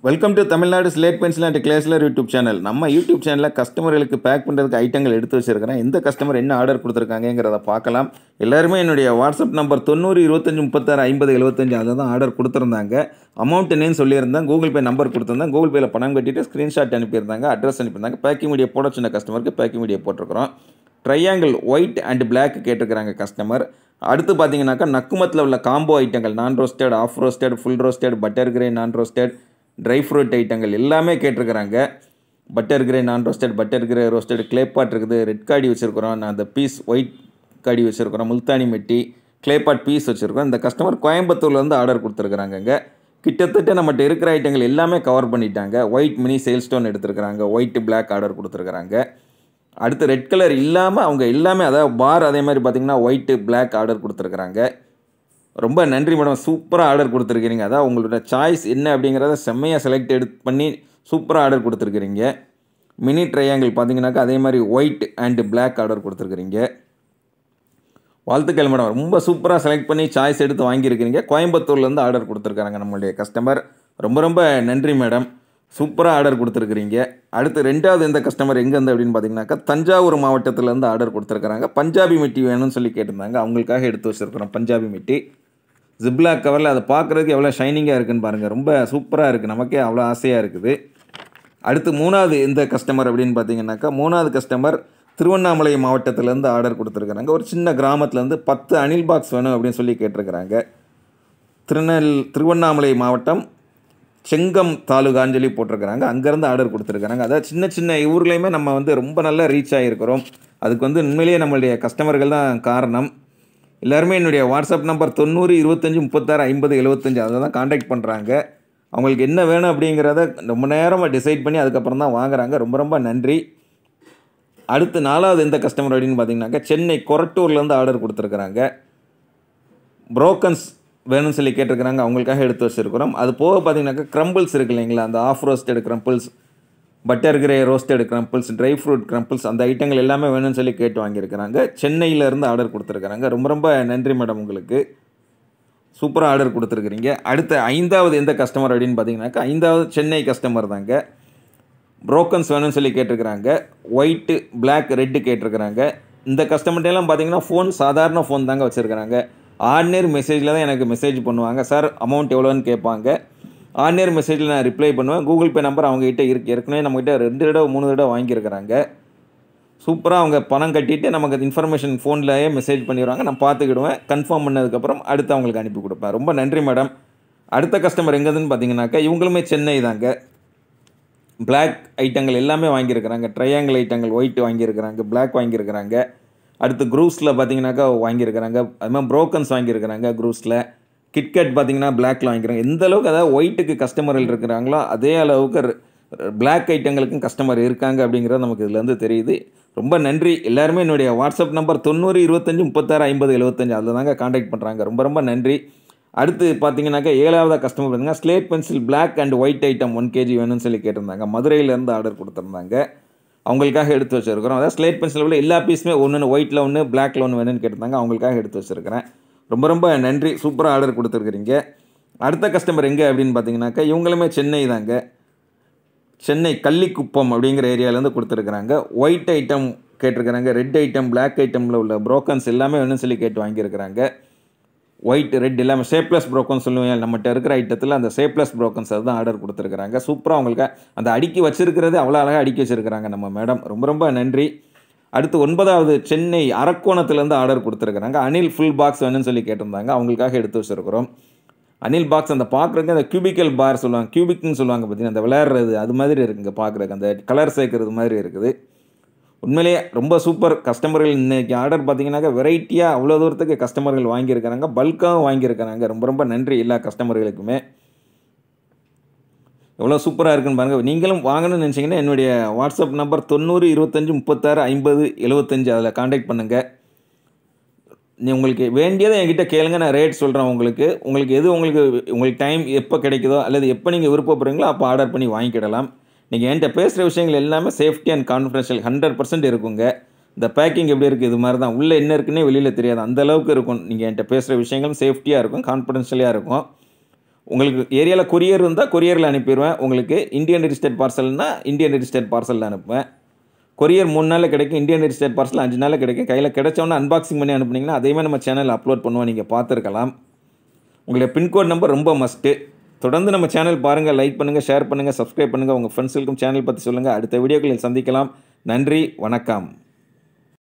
welcome to Tamil Nadu slate pencil and கிளேஸ்லர் YouTube channel நம்ம YouTube சேனலில் கஸ்டமர்களுக்கு பேக் பண்ணுறதுக்கு ஐட்டங்கள் எடுத்து வச்சிருக்கிறேன் எந்த கஸ்டமர் என்ன ஆர்டர் கொடுத்துருக்காங்கிறத பார்க்கலாம் எல்லாருமே என்னுடைய வாட்ஸ்அப் நம்பர் தொண்ணூறு இருபத்தஞ்சி முப்பத்தாறு ஐம்பது எழுபத்தஞ்சு அதில் தான் ஆர்டர் கொடுத்துருந்தாங்க அமௌண்ட் என்னன்னு சொல்லியிருந்தேன் கூகுள் பே நம்பர் கொடுத்துருந்தேன் கூகுள் பேயில் பணம் கட்டிட்டு ஸ்க்ரீன்ஷாட் அனுப்பியிருந்தாங்க அட்ரஸ் அனுப்பியிருந்தாங்க பேக்கிங் மீடியா போட சின்ன கஸ்டமருக்கு பேக்கிங் மீடியா போட்டிருக்கிறோம் ட்ரையாங்கிள் ஒயிட் அண்ட் பிளாக் கேட்டிருக்கிறாங்க கஸ்டமர் அடுத்து பார்த்தீங்கன்னாக்கா நக்குமத்தில் உள்ள காம்போ ஐட்டங்கள் non roasted half roasted full roasted butter grey non roasted dry fruit ஐட்டங்கள் எல்லாமே கேட்டிருக்கிறாங்க butter grey non roasted butter grey roasted clay pot இருக்குது ரெட் காடி வச்சுருக்குறோம் நான் அந்த பீஸ் ஒயிட் காடி வச்சுருக்குறோம் முல்தானி மெட்டி கிளேப்பாட் பீஸ் வச்சுருக்கோம் இந்த கஸ்டமர் கோயம்புத்தூர்லேருந்து ஆர்டர் கொடுத்துருக்குறாங்கங்க கிட்டத்தட்ட நம்மகிட்ட இருக்கிற ஐட்டங்கள் எல்லாமே கவர் பண்ணிட்டாங்க ஒயிட் மினி சேல் ஸ்டோன் எடுத்துருக்குறாங்க ஒயிட் பிளாக் ஆர்டர் கொடுத்துருக்குறாங்க அடுத்து ரெட் கலர் இல்லாமல் அவங்க எல்லாமே அதாவது பார் அதே மாதிரி பார்த்திங்கன்னா ஒயிட்டு பிளாக் ஆர்டர் கொடுத்துருக்குறாங்க ரொம்ப நன்றி மேடம் சூப்பராக ஆர்டர் கொடுத்துருக்கிறீங்க அதான் உங்களோட சாய்ஸ் என்ன அப்படிங்கிறத செம்மையாக செலக்ட் எடுத்து பண்ணி சூப்பராக ஆர்டர் கொடுத்துருக்குறீங்க மினி ட்ரையாங்கிள் பார்த்தீங்கன்னாக்கா அதே மாதிரி ஒயிட் அண்டு பிளாக் ஆர்டர் கொடுத்துருக்குறீங்க வாழ்த்துக்கள் மேடம் ரொம்ப சூப்பராக செலக்ட் பண்ணி சாய்ஸ் எடுத்து வாங்கியிருக்கிறீங்க கோயம்புத்தூர்லேருந்து ஆர்டர் கொடுத்துருக்காங்க நம்மளுடைய கஸ்டமர் ரொம்ப ரொம்ப நன்றி மேடம் சூப்பராக ஆர்டர் கொடுத்துருக்குறீங்க அடுத்து ரெண்டாவது எந்த கஸ்டமர் எங்கேருந்து அப்படின்னு பார்த்தீங்கன்னாக்கா தஞ்சாவூர் மாவட்டத்துலேருந்து ஆர்டர் கொடுத்துருக்குறாங்க பஞ்சாபி மிட்டி வேணும்னு சொல்லி கேட்டிருந்தாங்க அவங்களுக்காக எடுத்து வச்சுருக்குறோம் பஞ்சாபி மிட்டி ஜிப்லாக் கவரில் அதை பார்க்குறதுக்கு எவ்வளோ ஷைனிங்காக இருக்குன்னு பாருங்கள் ரொம்ப சூப்பராக இருக்குது நமக்கே அவ்வளோ ஆசையாக இருக்குது அடுத்து மூணாவது எந்த கஸ்டமர் அப்படின்னு பார்த்தீங்கன்னாக்கா மூணாவது கஸ்டமர் திருவண்ணாமலை மாவட்டத்திலேருந்து ஆர்டர் கொடுத்துருக்குறாங்க ஒரு சின்ன கிராமத்துலேருந்து பத்து அனில் பாக்ஸ் வேணும் அப்படின்னு சொல்லி கேட்டிருக்கிறாங்க திருநெல் திருவண்ணாமலை மாவட்டம் செங்கம் தாலுகான்னு சொல்லி போட்டிருக்கிறாங்க அங்கேருந்து ஆர்டர் கொடுத்துருக்குறாங்க அதாவது சின்ன சின்ன ஊர்லேயுமே நம்ம வந்து ரொம்ப நல்லா ரீச் ஆகிருக்கிறோம் அதுக்கு வந்து உண்மையிலேயே நம்மளுடைய கஸ்டமர்கள் தான் காரணம் எல்லாருமே என்னுடைய வாட்ஸ்அப் நம்பர் தொண்ணூறு இருபத்தஞ்சி முப்பத்தாறு ஐம்பது எழுபத்தஞ்சு அதில் தான் காண்டாக்ட் பண்ணுறாங்க அவங்களுக்கு என்ன வேணும் அப்படிங்கிறத ரொம்ப நேரமாக டிசைட் பண்ணி அதுக்கப்புறம் தான் வாங்குறாங்க ரொம்ப ரொம்ப நன்றி அடுத்து நாலாவது எந்த கஸ்டமர் அப்படின்னு பார்த்தீங்கன்னாக்கா சென்னை கொரட்டூர்லேருந்து ஆர்டர் கொடுத்துருக்குறாங்க ப்ரோக்கன்ஸ் வேணும்னு சொல்லி கேட்டிருக்கிறாங்க அவங்களுக்காக எடுத்து வச்சுருக்கிறோம் அது போக பார்த்தீங்கன்னாக்கா க்ரம்பிள்ஸ் இருக்கு இல்லைங்களா அந்த half roasted crumbles butter grey roasted crumbles dry fruit crumbles அந்த ஐட்டங்கள் எல்லாமே வேணும்னு சொல்லி கேட்டு வாங்கியிருக்கிறாங்க சென்னையிலேருந்து ஆர்டர் கொடுத்துருக்குறாங்க ரொம்ப ரொம்ப நன்றி மேடம் உங்களுக்கு சூப்பராக ஆர்டர் கொடுத்துருக்குறீங்க அடுத்த ஐந்தாவது எந்த கஸ்டமர் அப்படின்னு பார்த்தீங்கன்னாக்கா ஐந்தாவது சென்னை கஸ்டமர் தாங்க ப்ரோக்கன்ஸ் வேணும்னு சொல்லி கேட்டிருக்கிறாங்க ஒயிட்டு பிளாக் ரெட்டு கேட்டிருக்கிறாங்க இந்த கஸ்டமர்ட்டெல்லாம் பார்த்தீங்கன்னா ஃபோன் சாதாரண ஃபோன் தாங்க வச்சுருக்கிறாங்க ஆர்டினரி மெசேஜில் தான் எனக்கு மெசேஜ் பண்ணுவாங்க சார் அமௌண்ட் எவ்வளோன்னு கேட்பாங்க ஆர்டினரி மெசேஜில் நான் ரிப்ளை பண்ணுவேன் கூகுள் பே நம்பர் அவங்ககிட்ட இருக்கு ஏற்கனவே நம்மகிட்ட ரெண்டு தடவை மூணு தடவை வாங்கியிருக்கிறாங்க சூப்பராக அவங்க பணம் கட்டிட்டு நமக்கு இன்ஃபர்மேஷன் ஃபோன்லேயே மெசேஜ் பண்ணிடுவாங்க நான் பார்த்துக்கிடுவேன் கன்ஃபார்ம் பண்ணதுக்கப்புறம் அடுத்து அவங்களுக்கு அனுப்பி கொடுப்பேன் ரொம்ப நன்றி மேடம் அடுத்த கஸ்டமர் எங்கேதுன்னு பார்த்தீங்கன்னாக்கா இவங்களுமே சென்னை தாங்க பிளாக் ஐட்டங்கள் எல்லாமே வாங்கியிருக்கிறாங்க ட்ரையாங்கிள் ஐட்டங்கள் ஒயிட் வாங்கியிருக்கிறாங்க பிளாக் வாங்கியிருக்கிறாங்க அடுத்து குரூஸில் பார்த்தீங்கன்னாக்கா வாங்கியிருக்கிறாங்க அது மாதிரி ப்ரோக்கன்ஸ் வாங்கியிருக்கிறாங்க குரூஸில் கிட்கட் பார்த்தீங்கன்னா பிளாக்ல வாங்கிக்கிறாங்க எந்த அளவுக்கு அதாவது ஒயிட்டுக்கு கஸ்டமர்கள் இருக்கிறாங்களோ அதே அளவுக்கு பிளாக் ஐட்டங்களுக்கும் கஸ்டமர் இருக்காங்க அப்படிங்கிறது நமக்கு இதுலேருந்து தெரியுது ரொம்ப நன்றி எல்லாருமே என்னுடைய வாட்ஸ்அப் நம்பர் தொண்ணூறு இருபத்தஞ்சி முப்பத்தாறு ஐம்பது எழுபத்தஞ்சு அதில் தாங்க காண்டாக்ட் பண்ணுறாங்க ரொம்ப ரொம்ப நன்றி அடுத்து பார்த்தீங்கன்னாக்கா ஏழாவது கஸ்டமர் பார்த்தீங்கன்னா slate pencil black and white item one KG வேணும்னு சொல்லி கேட்டிருந்தாங்க மதுரையிலேருந்து ஆர்டர் கொடுத்துருந்தாங்க அவங்களுக்காக எடுத்து வச்சுருக்கிறோம் அதாவது ஸ்லேட் பென்சில் உள்ள எல்லா பீஸுமே ஒன்று ஒயிட்டில் ஒன்று பிளாக்ல ஒன்று வேணும்னு கேட்டிருந்தாங்க அவங்களுக்காக எடுத்து வச்சுருக்கிறேன் ரொம்ப ரொம்ப நன்றி சூப்பராக ஆர்டர் கொடுத்துருக்குறீங்க அடுத்த கஸ்டமர் எங்கே அப்படின்னு பார்த்தீங்கன்னாக்கா இவங்களுமே சென்னை தாங்க சென்னை கள்ளிக்குப்பம் அப்படிங்கிற ஏரியாவிலேருந்து கொடுத்துருக்குறாங்க ஒயிட் ஐட்டம் கேட்டிருக்கிறாங்க ரெட் ஐட்டம் பிளாக் ஐட்டமில் உள்ள ப்ரோக்கன்ஸ் எல்லாமே வேணும்னு சொல்லி கேட்டு வாங்கியிருக்கிறாங்க ஒயிட் ரெட் எல்லாமே சேப்ளஸ் ப்ரோக்கன் சொல்லுவேன் நம்மகிட்ட இருக்கிற ஐட்டத்தில் அந்த சேப்ளஸ் ப்ரோக்கன்ஸ் அதுதான் ஆர்டர் கொடுத்துருக்குறாங்க சூப்பராக அவங்களுக்கு அந்த அடுக்கி வச்சிருக்கிறது அவ்வளோ அழகாக அடுக்கி வச்சிருக்கிறாங்க நம்ம மேடம் ரொம்ப ரொம்ப நன்றி அடுத்து ஒன்பதாவது சென்னை அரக்கோணத்துலேருந்து ஆர்டர் கொடுத்துருக்குறாங்க அனில் ஃபுல் பாக்ஸ் வேணும்னு சொல்லி கேட்டிருந்தாங்க அவங்களுக்காக எடுத்து வச்சுருக்கிறோம் அனில் பாக்ஸ் அந்த பார்க்குறதுக்கு அந்த கியூபிக்கல் பார் சொல்லுவாங்க கியூபிக்னு சொல்லுவாங்க பார்த்தீங்கன்னா அந்த விளையாடுறது அது மாதிரி இருக்குங்க பார்க்குறதுக்கு அந்த கலர் சேர்க்கறது மாதிரி இருக்குது உண்மையிலேயே ரொம்ப சூப்பர் கஸ்டமர்கள் இன்றைக்கி ஆர்டர் பார்த்தீங்கன்னாக்கா வெரைட்டியாக அவ்வளோ தூரத்துக்கு கஸ்டமர்கள் வாங்கியிருக்கிறாங்க பல்காகவும் வாங்கியிருக்கிறாங்க ரொம்ப ரொம்ப நன்றி எல்லா கஸ்டமர்களுக்குமே எவ்வளோ சூப்பராக இருக்குன்னு பாருங்கள் நீங்களும் வாங்கணும்னு நினச்சிங்கன்னா என்னுடைய வாட்ஸ்அப் நம்பர் தொண்ணூறு இருபத்தஞ்சி முப்பத்தாறு ஐம்பது எழுபத்தஞ்சு அதில் காண்டாக்ட் பண்ணுங்கள் நீ உங்களுக்கு வேண்டியதை என்கிட்ட கேளுங்க நான் ரேட் சொல்கிறேன் உங்களுக்கு உங்களுக்கு எது உங்களுக்கு உங்களுக்கு டைம் எப்போ கிடைக்குதோ அல்லது எப்போ நீங்கள் விருப்பப்படுறீங்களோ அப்போ ஆர்டர் பண்ணி வாங்கிக்கிடலாம் நீங்கள் என்கிட்ட பேசுகிற விஷயங்கள் எல்லாமே safety and confidential hundred percent இருக்குங்க இந்த பேக்கிங் எப்படி இருக்குது இது மாதிரி தான் உள்ளே என்ன இருக்குன்னே வெளியில் தெரியாது அந்த அளவுக்கு இருக்கும் நீங்கள் என்கிட்ட பேசுகிற விஷயங்களும் சேஃப்டியாக இருக்கும் கான்ஃபிடென்ஷியலாக இருக்கும் உங்களுக்கு ஏரியாவில் கொரியர் இருந்தால் கொரியரில் அனுப்பிடுவேன் உங்களுக்கு இந்தியன் ரிஜிஸ்டர்ட் பார்சல்னா இந்தியன் ரிஜிஸ்டர்ட் பார்சலில் அனுப்புவேன் கொரியர் மூணு நாளில் கிடைக்கும் இந்தியன் ரிஜிஸ்டர்ட் பார்சல் அஞ்சு நாளில் கிடைக்கும் கையில் கிடைச்சோன்னே அன்பாக்சிங் பண்ணி அனுப்புனீங்கன்னா அதையுமே நம்ம சேனலில் அப்லோட் பண்ணுவோம் நீங்கள் பார்த்துருக்கலாம் உங்களுடைய பின்கோட் நம்பர் ரொம்ப மஸ்ட்டு தொடர்ந்து நம்ம சேனல் பாருங்கள் லைக் பண்ணுங்கள் ஷேர் பண்ணுங்கள் சப்ஸ்கிரைப் பண்ணுங்கள் உங்கள் ஃப்ரெண்ட்ஸுக்கும் சேனல் பற்றி சொல்லுங்கள் அடுத்த வீடியோக்களில் சந்திக்கலாம் நன்றி வணக்கம்